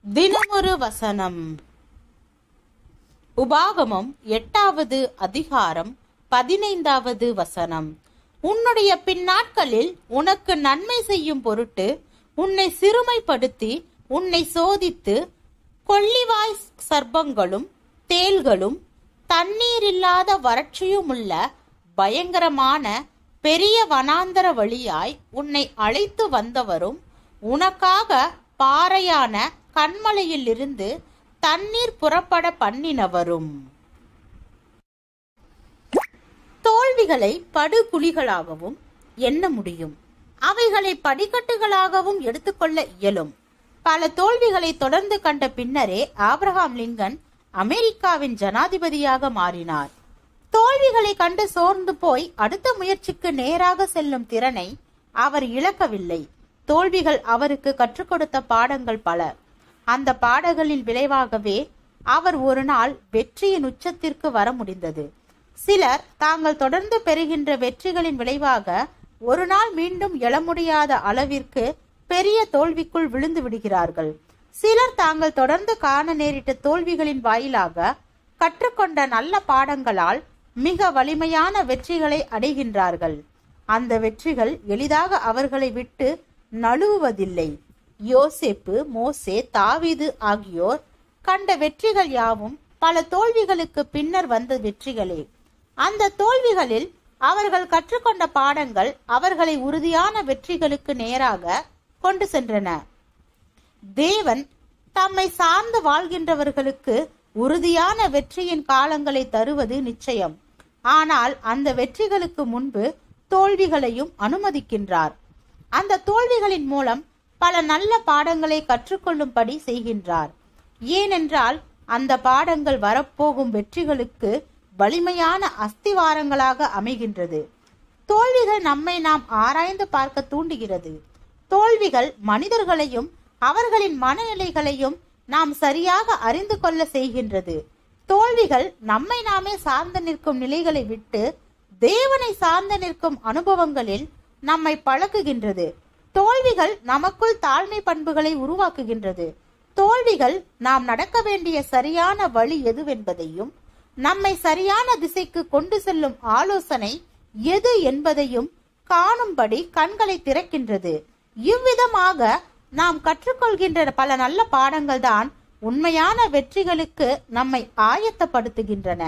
தினமொரு வசனம் உபாகமம் எட்டாவது அதிகாரம் பதினைந்தாவது வசனம் உன்னுடைய பின்னாட்களில் உனக்கு நன்மை செய்யும் பொருட்டு உன்னை சிறுமைப்படுத்தி உன்னை சோதித்து கொள்ளிவாய் சர்ப்பங்களும் தேள்களும் தண்ணீரில்லாத வறட்சியுமுள்ள பயங்கரமான பெரிய வனாந்தர வழியாய் உன்னை அழைத்து வந்தவரும் உனக்காக பாறையான கண்மலையிலிருந்து தண்ணீர் புறப்பட பண்ணினவரும் தோல்விகளை படுகுழிகளாகவும் எண்ண முடியும் அவைகளை படிக்கட்டுகளாகவும் எடுத்துக்கொள்ள இயலும் பல தோல்விகளை தொடர்ந்து கண்ட பின்னரே ஆப்ரஹாம் லிங்கன் அமெரிக்காவின் ஜனாதிபதியாக மாறினார் தோல்விகளை கண்டு சோர்ந்து போய் அடுத்த முயற்சிக்கு நேராக செல்லும் திறனை அவர் இழக்கவில்லை தோல்விகள் அவருக்கு கற்றுக் கொடுத்த பாடங்கள் பல அந்த பாடங்களின் விளைவாகவே அவர் ஒரு நாள் வெற்றியின் உச்சத்திற்கு வர முடிந்தது சிலர் தாங்கள் தொடர்ந்து பெறுகின்ற வெற்றிகளின் விளைவாக ஒரு நாள் மீண்டும் எழ முடியாத அளவிற்கு பெரிய தோல்விக்குள் விழுந்து விடுகிறார்கள் சிலர் தாங்கள் தொடர்ந்து காண நேரிட்ட தோல்விகளின் வாயிலாக கற்றுக்கொண்ட நல்ல பாடங்களால் மிக வலிமையான வெற்றிகளை அடைகின்றார்கள் அந்த வெற்றிகள் எளிதாக அவர்களை விட்டு நழுவுவதில்லை யோசேப்பு மோசே தாவீது ஆகியோர் கண்ட வெற்றிகள் யாவும் பல தோல்விகளுக்கு பின்னர் வந்த வெற்றிகளே அந்த தோல்விகளில் அவர்கள் கற்றுக்கொண்ட பாடங்கள் அவர்களை உறுதியான வெற்றிகளுக்கு நேராக கொண்டு சென்றன தேவன் தம்மை சார்ந்து வாழ்கின்றவர்களுக்கு உறுதியான வெற்றியின் காலங்களை தருவது நிச்சயம் ஆனால் அந்த வெற்றிகளுக்கு முன்பு தோல்விகளையும் அனுமதிக்கின்றார் அந்த தோல்விகளின் மூலம் பல நல்ல பாடங்களை கற்றுக்கொள்ளும்படி செய்கின்றார் ஏனென்றால் அந்த பாடங்கள் வரப்போகும் வெற்றிகளுக்கு வலிமையான அஸ்திவாரங்களாக அமைகின்றது தோல்விகள் நம்மை நாம் ஆராய்ந்து பார்க்க தூண்டுகிறது தோல்விகள் மனிதர்களையும் அவர்களின் மனநிலைகளையும் நாம் சரியாக அறிந்து கொள்ள செய்கின்றது தோல்விகள் நம்மை நாமே சார்ந்து நிற்கும் நிலைகளை விட்டு தேவனை சார்ந்து நிற்கும் அனுபவங்களில் நம்மை பழக்குகின்றது தோல்விகள் நமக்குள் தாழ்மை பண்புகளை உருவாக்குகின்றது தோல்விகள் நாம் நடக்க வேண்டிய சரியான வழி எதுவென்பதையும் நம்மை சரியான திசைக்கு கொண்டு செல்லும் ஆலோசனை எது என்பதையும் காணும்படி கண்களை திறக்கின்றது இவ்விதமாக நாம் கற்றுக்கொள்கின்ற பல நல்ல பாடங்கள் தான் உண்மையான வெற்றிகளுக்கு நம்மை ஆயத்தப்படுத்துகின்றன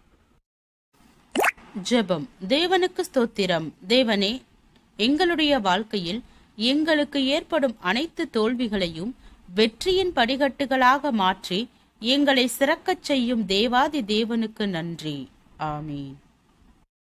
ஜெபம் தேவனுக்கு ஸ்தோத்திரம் தேவனே எங்களுடைய வாழ்க்கையில் எங்களுக்கு ஏற்படும் அனைத்து தோல்விகளையும் வெற்றியின் படிகட்டுகளாக மாற்றி எங்களை சிறக்கச் செய்யும் தேவாதி தேவனுக்கு நன்றி ஆமீன்